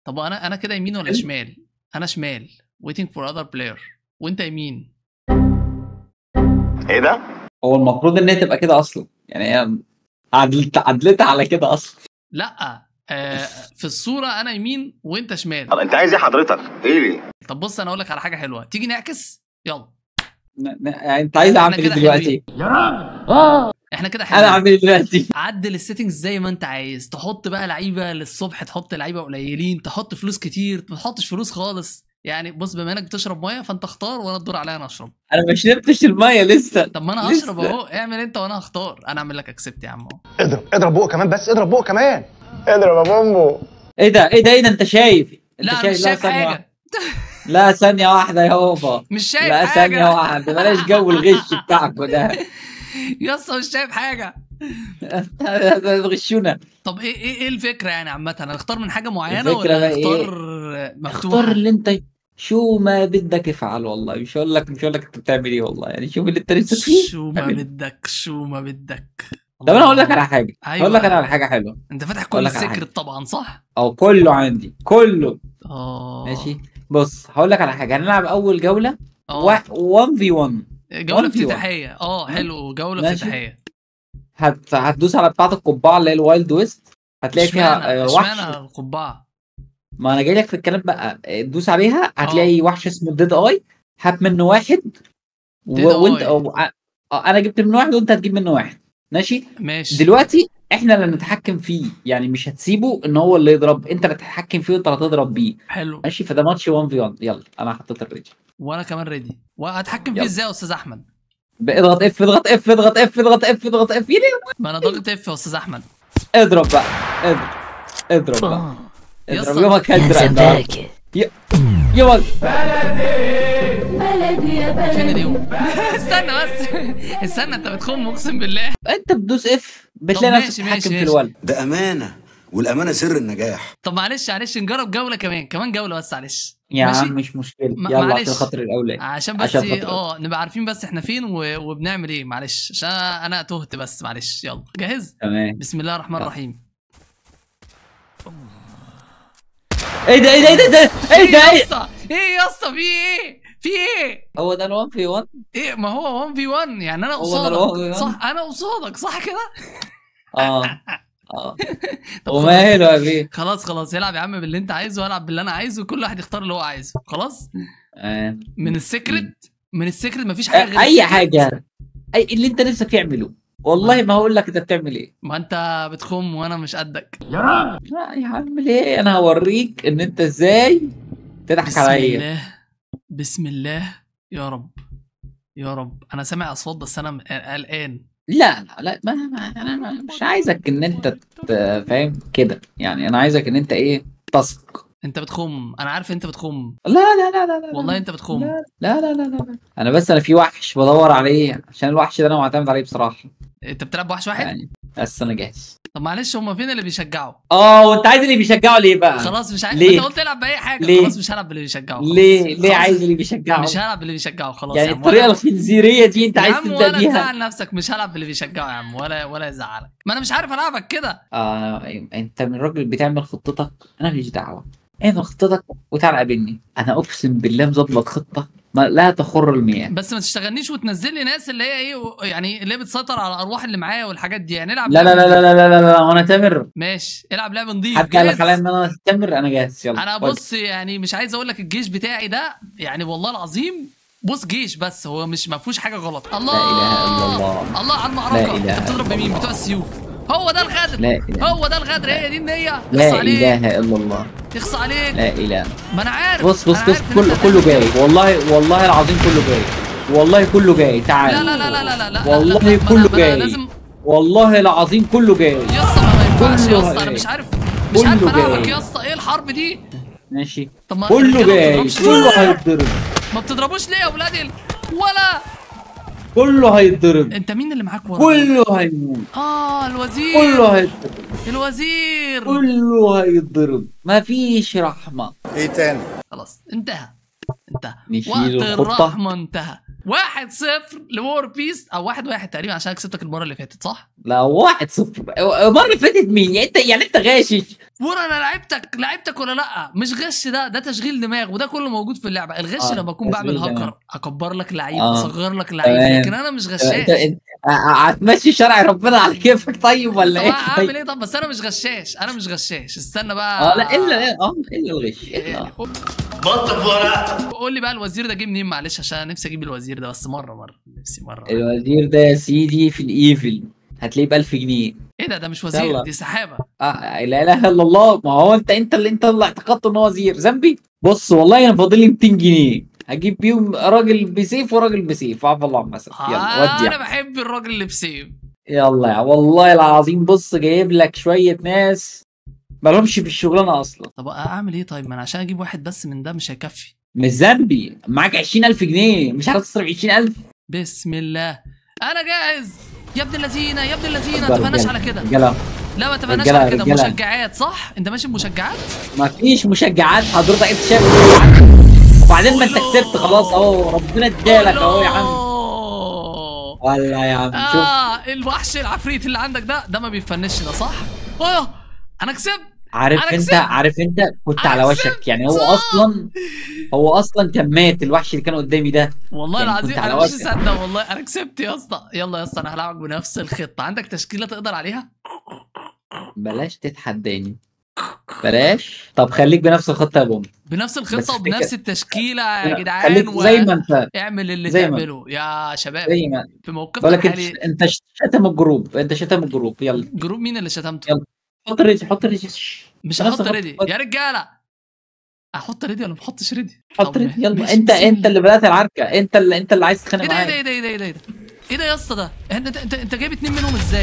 طب انا انا كده يمين ولا حلو. شمال انا شمال waiting for other player وانت يمين ايه ده؟ هو المفروض ان هي تبقى كده اصلا يعني هي عدلت عدلتها على كده اصلا لا آه في الصوره انا يمين وانت شمال طب انت عايز ايه حضرتك؟ ايه؟ طب بص انا اقول لك على حاجه حلوه تيجي نعكس يلا ن- ن- يعني انت عايز اعمل ايه كده دلوقتي؟ احنا كده انا حلوين اعمل ايه دلوقتي؟ عدل السيتنجز زي ما انت عايز تحط بقى لعيبه للصبح تحط لعيبه قليلين تحط فلوس كتير ما تحطش فلوس خالص يعني بص بما انك بتشرب ميه فانت اختار وانا الدور عليا انا اشرب انا ما شربتش الميه لسه طب ما انا لسه. هشرب اهو اعمل انت وانا هختار انا اعمل لك اكسبت يا عم اهو اضرب اضرب بقه كمان بس اضرب بقه كمان اضرب يا بومبو ايه ده ايه ده ايه ده انت شايف انت لا مش شايف ثانية واحدة. حاجه لا ثانية واحدة يا هوبا مش شايف لا ثانية حاجه واحدة بلاش جو الغش بتاعكوا ده يا اسطى مش شايف حاجه غشونا طب ايه ايه ايه الفكره يعني عامه هنختار من حاجه معينه الفكرة ولا بقى إيه؟ نختار مفتوح اختار اللي انت شو ما بدك افعل والله مش هقول لك مش هقول لك انت بتعمل ايه والله يعني شوف اللي انت نفسك فيه شو ما اعمل. بدك شو ما بدك طب انا هقول لك على حاجة أيوة. هقول لك انا على حاجة حلوة انت فاتح أقول كل لك على حاجة. السكرت طبعا صح او كله عندي كله اه ماشي بص هقول لك على حاجة هنلعب اول جولة اه 1 في 1 جوله 1 في 1. افتتاحيه اه حلو جوله ماشي. افتتاحيه هت... هتدوس على بتاعة القبعة اللي هي الوايلد ويست هتلاقي فيها اشمعنى آه، اشمعنى وحش القبعه ما انا جاي لك في الكلام بقى دوس عليها هتلاقي وحش اسمه ديد اي هات منه واحد و... Dead وانت Eye. أو... آه، انا جبت منه واحد وانت هتجيب منه واحد ماشي ماشي دلوقتي احنا اللي نتحكم فيه يعني مش هتسيبه ان هو اللي يضرب انت اللي تتحكم فيه وانت اللي هتضرب بيه حلو ماشي فده ماتش 1 في 1 يلا انا حطيت الريجن وانا كمان ريدي وهتحكم فيه يلا. ازاي يا استاذ احمد اضغط اف اضغط اف اضغط اف اضغط اف اضغط اف يلي ما انا ضاغط اف يا استاذ احمد اضرب بقى اضرب اضرب بقى يا اضرب اسطى يومك هزرق النهارده. يومك بلدي يا بلدي فين اليوم استنى بس استنى انت بتخم اقسم بالله انت بتدوس اف بتلاقي ماشي، نفسك ماشي، تتحكم في ماشي. الولد ده أمانة والأمانة سر النجاح طب معلش معلش نجرب جوله كمان كمان جوله بس معلش يا ماشي؟ عم مش مشكله ما- يلا معلش. عشان خاطر الاولاد عشان بس عشان إيه، خاطر- اه نبقى عارفين بس احنا فين و... وبنعمل ايه معلش عشان انا تهت بس معلش يلا جاهز تمام بسم الله الرحمن يلا. الرحيم ايه ده ايه ده ايه ده ايه ده يا ايه اسطى ايه يا اسطى في ايه في ايه هو ده ال1 في 1 ايه ما هو 1 في 1 يعني انا هو ده ال 1 في قصادك 1. صح انا قصادك صح كده اه اه طب وماله يا بيه خلاص خلاص العب يا عم باللي انت عايزه والعب باللي انا عايزه كل واحد يختار اللي هو عايزه خلاص آه. من السيكريت من السيكريت مفيش حاجه غير اي السيكريت. حاجه اي اللي انت نفسك فيه اعمله والله ما هقول لك انت بتعمل ايه ما انت بتخم وانا مش قدك لا يا عم ليه انا هوريك ان انت ازاي تضحك بسم عليا الله بسم الله يا رب يا رب انا سامع اصوات بس انا م- قلقان لا لا لا ما ما انا ما- مش عايزك ان انت ت- فاهم كده يعني انا عايزك ان انت ايه تثق انت بتخم انا عارف انت بتخم لا لا لا لا لا والله انت بتخم لا لا لا لا لا انا بس انا في وحش بدور عليه عشان الوحش ده انا معتمد عليه بصراحه انت بتلعب وحش واحد يعني بس انا جاهز طب معلش هم فين اللي بيشجعوا اه وانت عايز اللي بيشجعه ليه بقى خلاص مش عايز ليه؟ انت قلت العب باي حاجه ليه؟ خلاص مش هلعب باللي بيشجعوا خلاص. ليه ليه خلاص. عايز اللي بيشجعه مش هلعب باللي بيشجعوا خلاص يعني يا عم. الطريقه ولا- الخنزيريه دي انت يا عايز عم تبدا ولا بيها تزعل نفسك مش هلعب باللي بيشجعوا يا عم ولا ولا يزعلك ما انا مش عارف العبك كده آه انت من الراجل بتعمل خطتك انا ماليش دعوه اعمل خطتك وتعال قابلني انا اقسم بالله مظبط خطه ما لا تخر المياه بس ما تشتغلنيش وتنزل لي ناس اللي هي ايه و- يعني اللي هي بتسيطر على الارواح اللي معايا والحاجات دي يعني العب لا لا لعبة لا لا لا لا لا وانا تامر ماشي العب لعبه نضيف حد قال لك جاهز؟ عليا ان انا تامر انا جاهز يلا انا ودي. بص يعني مش عايز اقول لك الجيش بتاعي ده يعني والله العظيم بص جيش بس هو مش ما فيهوش حاجه غلط الله لا اله الا الله الله على لا المعركه إله انت بتضرب إلا بمين الله. بتوع السيوف هو ده الغدر لا اله هو ده الغدر هي دي النيه يخص لا عليك اله الا الله يخص عليك لا اله ما انا عارف بص بص أنا بص عارف إن كله أنت كله هتعمل جاي والله والله العظيم كله جاي والله كله جاي تعال لا لا لا لا لا لا لا والله لا لا ما أنا- كله ما أنا جاي. لازم والله العظيم كله جاي يا اسطى ما ينفعش يا كله اسطى انا جاي. مش عارف مش عارف كله العبك جاي. يا اسطى ايه الحرب دي ماشي طب ما كله الرجالة ما جاي بتضربش كله ليه؟ هيتضرب ما بتضربوش ليه يا ولاد ال- ولا كله هيتضرب انت مين اللي معاك ورا كله هيموت اه الوزير كله هيتضرب الوزير كله هيتضرب مفيش رحمة ايه تاني خلاص انتهى انتهى نشيل وقت الخطة. الرحمة انتهى واحد صفر لور بيس او واحد واحد تقريبا عشان كسبتك المرة اللي فاتت صح؟ لا واحد صفر المره اللي فاتت مين يعني انت يعني انت غاشش ورا انا لعبتك لعبتك ولا لا مش غش ده ده تشغيل دماغ وده كله موجود في اللعبه الغش آه، لما اكون بعمل تشغيل دماغ. هاكر اكبر لك لعيب آه. اصغر لك لعيب تمام. لكن انا مش انت غشاش انت- ه- هتمشي شرع ربنا على كيفك طيب ولا طب ايه اعمل طيب؟ ايه طب بس انا مش غشاش انا مش غشاش استنى بقى اه لا الا اه الا الغش الا بطل ورق قول لي بقى الوزير ده جه منين معلش عشان أنا نفسي اجيب الوزير ده بس مره مره نفسي مره الوزير ده يا سيدي في الايفل هتلاقيه ب 1000 جنيه ايه ده ده مش وزير يلا. دي سحابه آه لا اله الا الله ما هو انت انت اللي انت اللي اعتقدت ان هو وزير ذنبي بص والله انا فاضل لي 200 جنيه هجيب بيهم راجل بسيف وراجل بسيف عفوا الله عما سلف يلا آه ودي انا يا بحب الراجل اللي بسيف يلا يا والله العظيم بص جايب لك شويه ناس مالهمش في الشغلانه اصلا طب اعمل ايه طيب ما انا عشان اجيب واحد بس من ده مش هيكفي مش ذنبي معاك 20000 جنيه مش عارف تصرف 20000 بسم الله انا جاهز يا ابن اللذينه يا ابن اللذينه ما رجالة، اتفقناش رجالة، على كده رجاله لا ما اتفقناش رجالة، على كده رجالة. مشجعات صح انت ماشي بمشجعات ما فيش مشجعات حضرتك انت شايف وبعدين ما انت كسبت خلاص اهو ربنا ادالك اهو يا عم أوه. ولا يا عم شوف اه الوحش العفريت اللي عندك ده ده ما بيفنش ده صح؟ اه انا كسبت عارف أنا انت كسبت. عارف انت كنت أنا على كسبت. وشك يعني هو صح. اصلا هو اصلا كان مات الوحش اللي كان قدامي ده والله يعني العظيم كنت على انا مش وشك. مصدق والله انا كسبت يا اسطى يلا يا اسطى انا هلعبك بنفس الخطه عندك تشكيله تقدر عليها؟ بلاش تتحداني بلاش طب خليك بنفس الخطه يا بوم بنفس بس الخطه افتكر- وبنفس التشكيله يا جدعان خليك و... زي ما انت اعمل اللي زي ما- تعمله يا شباب زي ما في موقفنا بقول لك انت الحالي انت شتم الجروب انت شتم الجروب يلا جروب مين اللي شتمته؟ يلا. حط ريدي حط ريدي مش نفس هحط الخط. ريدي يا رجاله احط ريدي ولا ما احطش ريدي؟ حط طب ريدي يلا ماشي، انت بسم انت الله. اللي بدات العركه انت اللي انت اللي عايز تتخانق ايه ده ايه ده معايا ايه ده ايه ده ايه ده ايه ده يا اسطى ده انت انت انت, انت جايب اتنين منهم ازاي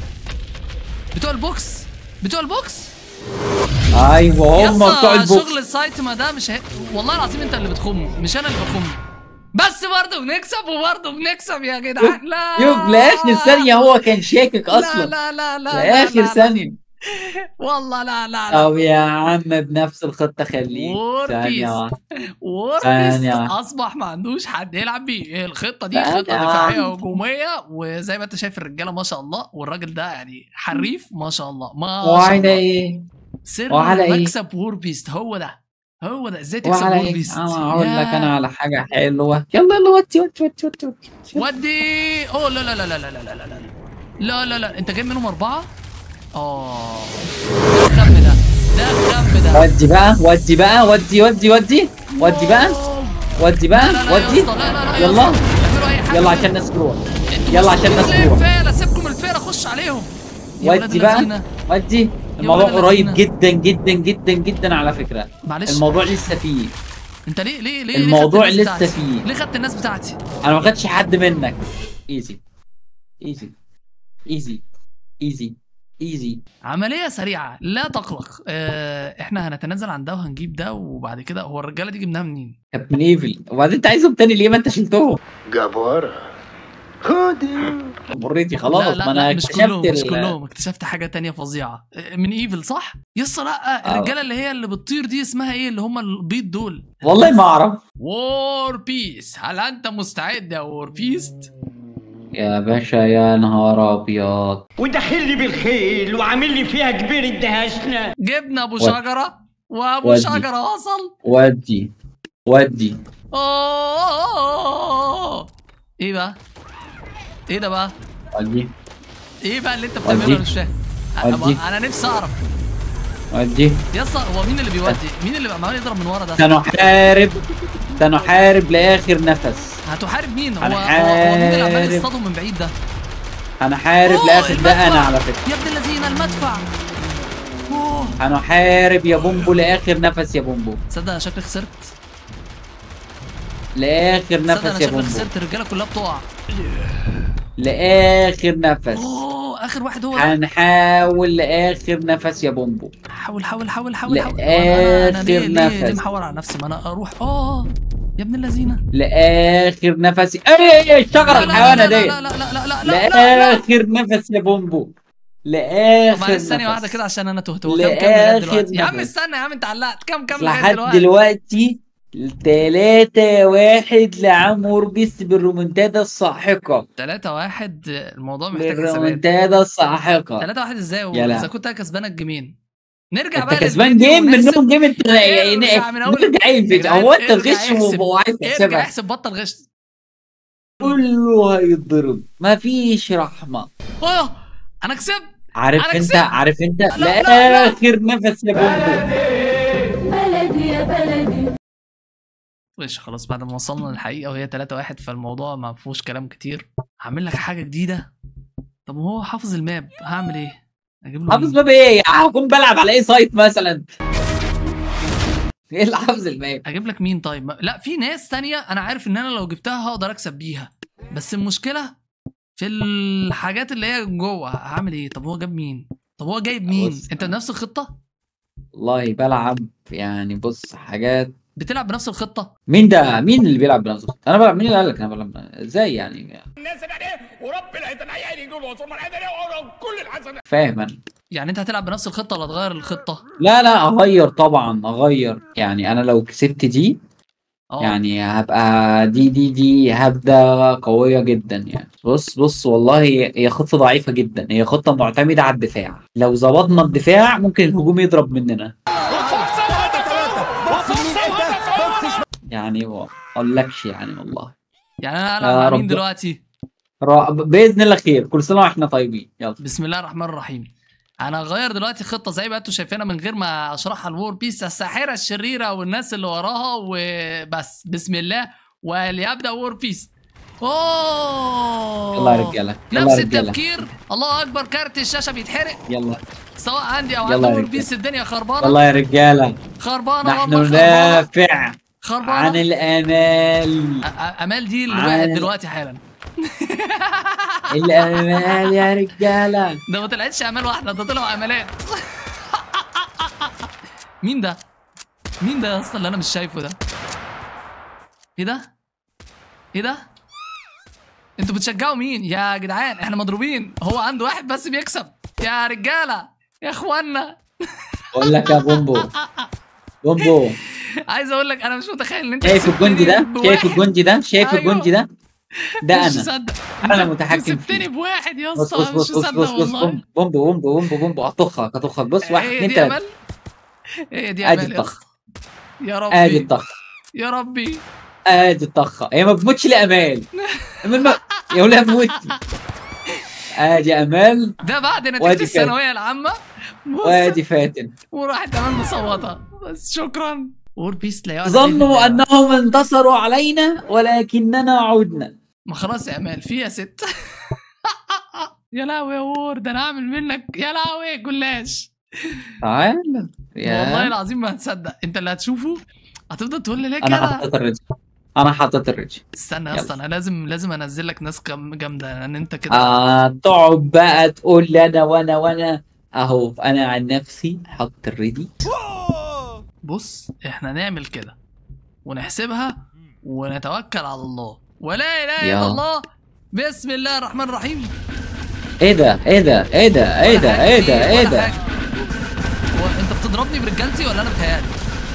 بتوع البوكس بتوع البوكس ايوه يا هم بتوع اسطى البوكس شغل السايتما ده مش هي... والله العظيم انت اللي بتخم مش انا اللي بخم بس برضه بنكسب وبرضه بنكسب يا جدعان لا شوف لاخر ثانيه هو كان شاكك لا اصلا لا لا لا لاخر لا لا. ثانيه والله لا لا لا طب يا عم بنفس الخطه خليك وور ثانيه بيس. واحدة. ووربيست ثانية. اصبح ما عندوش حد يلعب بيه الخطه دي ثانية خطه دفاعيه واحدة. هجوميه وزي ما انت شايف الرجاله ما شاء الله والراجل ده يعني حريف ما شاء الله ما شاء وعلى الله ايه سر وعلى إيه؟ مكسب ووربيست هو ده هو ده ازاي تكسب وعلى ايه ووربيست انا اقول يا لك انا على حاجه حلوه يلا يلا ودي ودي ودي ودي ودي ودي اوه لا لا لا لا لا لا لا لا لا لا لا لا انت جايب منهم اربعه اه ده الخم ده ده الخم ده ودي بقى ودي بقى ودي ودي ودي ودي بقى أوه. ودي لا بقى لا لا يا ودي اسطى لا لا لا يا يلا. اسطى. اعملوا اي حاجه يلا عشان الناس تروح انتوا يلا بس عشان الناس ليه تروح. الفيلة سيبكم الفيلة خش عليهم يا ولاد ودي بقى اللذينة. ودي الموضوع ولاد قريب اللذينة. جدا جدا جدا جدا على فكره معلش الموضوع لسه فيه انت ليه ليه ليه الموضوع ليه خدت الناس لسه بتاعتي؟ فيه. ليه خدت الناس بتاعتي انا ما خدتش حد منك ايزي ايزي ايزي ايزي ايزي عملية سريعة لا تقلق اه احنا هنتنازل عن ده وهنجيب ده وبعد كده هو الرجالة دي جبناها منين؟ كانت من ايفل وبعدين انت عايزهم تاني ليه ما انت شلتهم جبارة خدي اوريدي خلاص لا لا ما انا لا مش اكتشفت كلهم مش ال- كلهم اكتشفت حاجة تانية فظيعة اه، من ايفل صح؟ يسا لا الرجالة اللي هي اللي بتطير دي اسمها ايه اللي هم البيض دول؟ والله ما اعرف وور بيس هل انت مستعد يا وور بيست؟ يا باشا يا نهار ابيض وداخل لي بالخيل وعامل لي فيها كبير الدهشنا جبنا ابو ود- شجرة وابو ودي. شجرة وصل ودي ودي أوه. ايه بقى؟ ايه ده بقى؟ ودي ايه بقى اللي انت بتعمله ودي. انا مش فاهم انا, ودي. انا نفسي اعرف ودي يا اسطى هو مين اللي بيودي؟ مين اللي عمال يضرب من ورا ده؟ سنحارب سنحارب لاخر نفس هتحارب مين؟ هو هو, هو مين اللي عمال هنحارب. يصطادهم من بعيد ده؟ هنحارب أوه، لاخر ده المدفع. انا على فكره يا ابن الذين المدفع اوه هنحارب يا بومبو لاخر نفس يا بومبو تصدق انا شكلي خسرت لاخر تصدق انا نفس يا شكلي بومبو خسرت الرجاله كلها بتقع لاخر نفس اوه اخر واحد هو ده هنحاول لاخر نفس يا بومبو حاول حاول حاول حاول حاول لآخر انا ليه ليه ليه نفس. محور على نفسي ما انا اروح اه يا ابن اللذينه لاخر نفس اي اي الشجره لا الحيوانه لا دي لا لا لا لا لا لا لا لا لاخر نفس يا بومبو طب لاخر معلش ثانية واحدة نفس. كده عشان انا تهت هو كام كام لغاية لآخر دلوقتي؟ يا عم نفس. استنى يا عم انت علقت كام كام لغاية لحد دلوقتي؟ دلوقتي تلاتة واحد لعم وربيس بالرومنتادا الساحقة 3 1 الموضوع محتاج حسابات بالرومنتادا الساحقة 3 1 ازاي يا لا. اذا كنت انا كسبانك جيمين نرجع انت بقى كسبان للفيديو جيم ونحسب- منهم جيم انت ارجع من أول- نرجع ايه الفيديو جدعان، هو انت ارجع غش احسب. وعايز ارجع تحسبها احسب بطل غش كله هيتضرب مفيش رحمة اه انا كسبت عارف أنا انت كسبت. عارف انت لا، لا، لا. لاخر نفس يا بومبو بلدي يا بلدي ماشي خلاص بعد ما وصلنا للحقيقه وهي 3 1 فالموضوع ما فيهوش كلام كتير هعمل لك حاجه جديده طب هو حافظ الماب هعمل ايه اجيب له حافظ مين؟ باب ايه هكون بلعب على ايه سايت مثلا ايه اللي حافظ الماب اجيب لك مين طيب ما- لا في ناس تانية انا عارف ان انا لو جبتها هقدر اكسب بيها بس المشكله في الحاجات اللي هي جوه هعمل ايه طب هو جاب مين طب هو جايب مين بص. انت بنفس الخطه والله بلعب يعني بص حاجات بتلعب بنفس الخطه مين ده مين اللي بيلعب بنفسه انا بلعب مين اللي قال لك انا بلعب ازاي يعني الناس اللي عليه ورب العيد العيال يقولوا ثم العيد كل الحسنات فاهم انا يعني انت هتلعب بنفس الخطه ولا تغير الخطه لا لا اغير طبعا اغير يعني انا لو كسبت دي اه يعني هبقى دي دي دي هبدة قوية جدا يعني بص بص والله هي هي خطة ضعيفة جدا هي خطة معتمدة على الدفاع لو ظبطنا الدفاع ممكن الهجوم يضرب مننا يعني ما اقولكش يعني والله يعني انا يا هلعب مع مين رب. دلوقتي را- باذن الله خير كل سنة واحنا طيبين يلا بسم الله الرحمن الرحيم انا هغير دلوقتي خطه زي ما انتم شايفينها من غير ما اشرحها الوور بيس الساحره الشريره والناس اللي وراها وبس بسم الله وليبدا وور بيس اوه يلا يا رجالة يلا نفس يا رجالة التفكير الله اكبر كارت الشاشه بيتحرق يلا سواء عندي او يلا عند يا وور رجالة. بيس الدنيا خربانه يلا يا رجالة خربانه نحن والله خربانه ندافع عن خربانه الامال أ- أ- امال دي اللي عن- وقعت دلوقتي حالا الامال يا رجالة ده ما طلعتش امال واحده ده طلعوا امالات مين ده مين ده يا اسطى اللي انا مش شايفه ده ايه ده ايه ده انتوا بتشجعوا مين يا جدعان احنا مضروبين هو عنده واحد بس بيكسب يا رجاله يا اخوانا بقول لك يا بومبو بومبو عايز اقول لك انا مش متخيل ان انت شايف الجندي ده كسبتني شايف بواحد. الجندي ده شايف أيوه. الجندي ده ده مش انا مصدق أنا أنت المتحكم كسبتني فيه. بواحد يا بص اسطى بص مش بص بص مصدق بص بص والله بومبو بومبو بومبو بومبو هطخك هطخك بص واحد هي اتنين دي تلاته امل هي دي ادي امل يا الطخ اسطى يا ادي ربي الطخ يا ربي ادي الطخه هي ما بتموتش لامال امال ما يا ولاد موتي ادي امال ده بعد نتيجة وادي الثانوية العامة بص وادي فاتن وراحت كمان مصوتة بس شكرا وور بيس لا يعلم ظنوا إلا- انهم انتصروا علينا ولكننا عدنا ما خلاص يا امال في يا ست يا لهوي يا وور ده انا هعمل منك يا لهوي جلاش تعال والله يا العظيم ما هتصدق انت اللي هتشوفه هتفضل تقول لي ليه انا كده حطيت الرجل انا حطيت الرجل استنى يا يلا. اسطى انا لازم لازم انزل لك ناس كم جامده لان انت كده آه تقعد بقى تقول لي انا وانا وانا اهو انا عن نفسي حط الريدي بص احنا نعمل كده ونحسبها ونتوكل على الله ولا اله يا. الا الله بسم الله الرحمن الرحيم ايه ده ايه ده ايه ده ايه ده ايه ده ايه ده هو انت بتضربني برجالتي ولا انا بتهيألي؟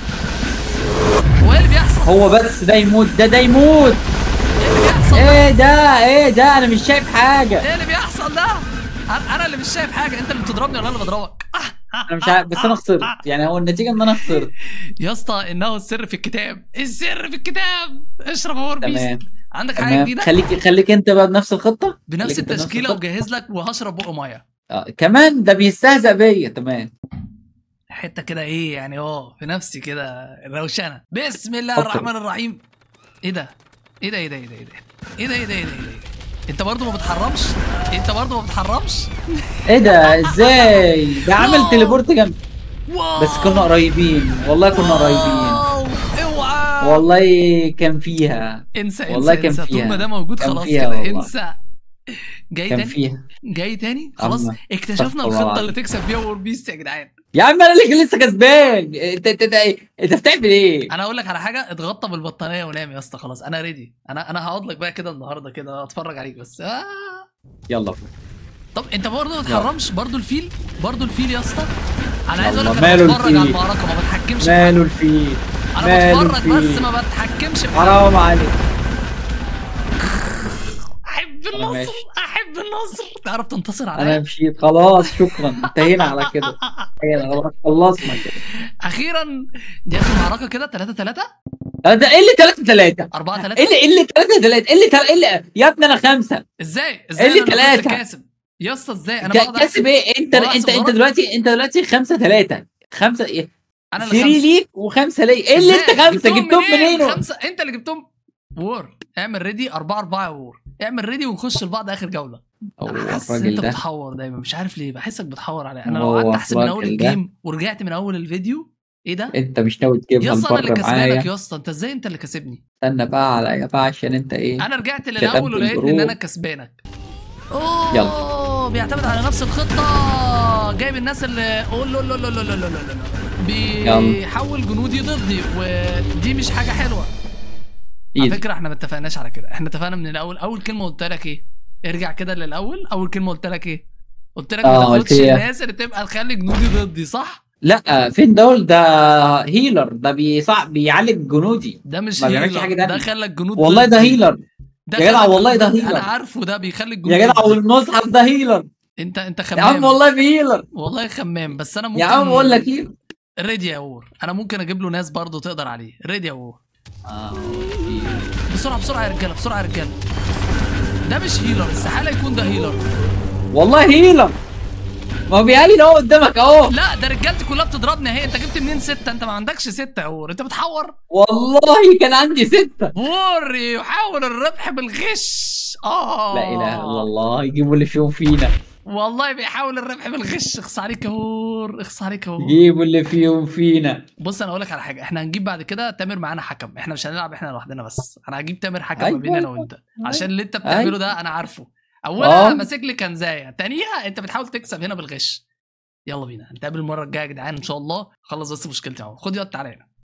هو ايه اللي بيحصل؟ هو بس ده يموت ده ده يموت ايه اللي بيحصل؟ ده؟ ايه ده ايه ده انا مش شايف حاجه ايه اللي بيحصل ده؟ انا أنا اللي مش شايف حاجه انت اللي بتضربني ولا انا اللي بضربك؟ انا مش عارف بس انا خسرت يعني هو النتيجه ان انا خسرت يا اسطى انه السر في الكتاب السر في الكتاب اشرب اور تمام بيست عندك حاجه تمام جديده؟ خليك خليك انت بقى بنفس الخطه بنفس خليك انت بنفس التشكيله الخطة. وجهز لك وهشرب بق ميه آه. كمان ده بيستهزأ بيا تمام حته كده ايه يعني اه في نفسي كده روشنه بسم الله فكر. الرحمن الرحيم ايه ده ايه ده ايه ده ايه ده ايه ده ايه ده ايه ده ايه ده ايه ده انت برضه ما بتحرمش انت برضه ما بتحرمش ايه ده ازاي ده عمل واو. تليبورت جنب واو بس كنا قريبين والله كنا قريبين واو. اوعى والله كان فيها انسى انسى والله كان انسى طول فيها. ما ده موجود كان خلاص فيها كده والله. انسى جاي كان تاني فيها جاي تاني خلاص أما. اكتشفنا استغفر الله الخطه العظيم. اللي تكسب بيها وور بيست يا جدعان يا عم انا اللي لسه كسبان انت انت انت انت بتعمل ايه؟ انا اقول لك على حاجه اتغطى بالبطانيه ونام يا اسطى خلاص انا ريدي انا انا هقعد لك بقى كده النهارده كده اتفرج عليك بس آه. يلا طب انت برضه ما تحرمش برضه الفيل برضه الفيل يا اسطى انا عايز اقول يلا، لك انا ماله بتفرج على الفيل؟ المعركه ما بتحكمش ماله الفيل انا ماله بتفرج بس فيه؟ ما بتحكمش في حاجة. حرام عليك احب أنا النصر ماشي. احب النصر تعرف تنتصر انا عليا مشيت خلاص شكرا انتهينا على كده انتهينا خلاص خلصنا كده اخيرا دي اخر معركه كده 3 3 آه، ده ايه اللي 3 3 4 ايه 3 اللي ايه اللي 3 3 ايه اللي تل- ايه اللي يا ابني انا خمسه ازاي ازاي اللي انا اللي كنت تلاتة؟ كاسب يا اسطى ازاي انا كا- بقدر كاسب أحسب- ايه انت بقدر انت أحسب انت غلط؟ دلوقتي انت دلوقتي 5 3 5 ايه انا 3 اللي خمسة. ليك وخمسه ليا ايه اللي إزاي؟ انت خمسه جبتهم منين خمسه انت اللي جبتهم وور اعمل ريدي 4 4 يا وور اعمل ريدي ونخش لبعض اخر جوله هو انا حاسس ان الراجل انت ده بتحور دايما مش عارف ليه بحسك بتحور عليا انا لو هو قعدت احسب من اول الراجل ده. الجيم ورجعت من اول الفيديو ايه ده انت مش ناوي يا تجيبها اسطى انا اللي لبره معايا كسبانك يا اسطى انت ازاي انت اللي كسبني استنى بقى عليا بقى عشان انت ايه انا رجعت شغال للاول ولقيت ان بالجروب. انا كسبانك اوه يلا. بيعتمد على نفس الخطه جايب الناس اللي قول له لا لا لا لا لا لا بيحول جنودي ضدي ودي مش حاجه حلوه على ايزي فكره احنا ما اتفقناش على كده احنا اتفقنا من الاول اول كلمه قلت لك ايه ارجع كده للاول اول كلمه قلت لك ايه قلت لك آه، ما قلت تاخدش إيه؟ الناس اللي تبقى تخلي جنودي ضدي صح لا فين دول ده هيلر ده بيصعب بيعالج جنودي ده مش ما بيعملش هيلر، حاجة ده تانية. خلى الجنود والله ده ضدي. هيلر ده يا جدع خلى والله ده الجنود- هيلر. انا عارفه ده بيخلي الجنود يا جدع ضدي. والمصحف ده هيلر انت انت يا خمام عم والله في هيلر والله خمام بس انا ممكن يا عم بقول لك هيلر ريدي يا وور انا ممكن اجيب له ناس برضه تقدر عليه ريدي يا وور اه بسرعه بسرعه يا رجاله بسرعه يا رجاله ده مش هيلر استحاله يكون ده هيلر والله هيلر ما هو بيهيل اهو قدامك اهو لا ده رجالتي كلها بتضربني اهي انت جبت منين ستة انت ما عندكش ستة يا وور انت بتحور والله كان عندي ستة وور يحاول الربح بالغش اه لا اله الا الله يجيبوا اللي فيهم فينا والله بيحاول الربح بالغش اخص عليك يا وور اخص عليك يا وور يجيبوا اللي فيهم فينا بص انا اقول لك على حاجه احنا هنجيب بعد كده تامر معانا حكم احنا مش هنلعب احنا لوحدنا بس انا هجيب تامر حكم ما أيوة، بيني انا أيوة. وانت عشان اللي انت بتعمله أيوة. ده انا عارفه اولها آه. ماسك لي كنزايه تانيها انت بتحاول تكسب هنا بالغش يلا بينا نتقابل المره الجايه يا جدعان ان شاء الله خلص بس مشكلتي اهو خد يلا تعالى هنا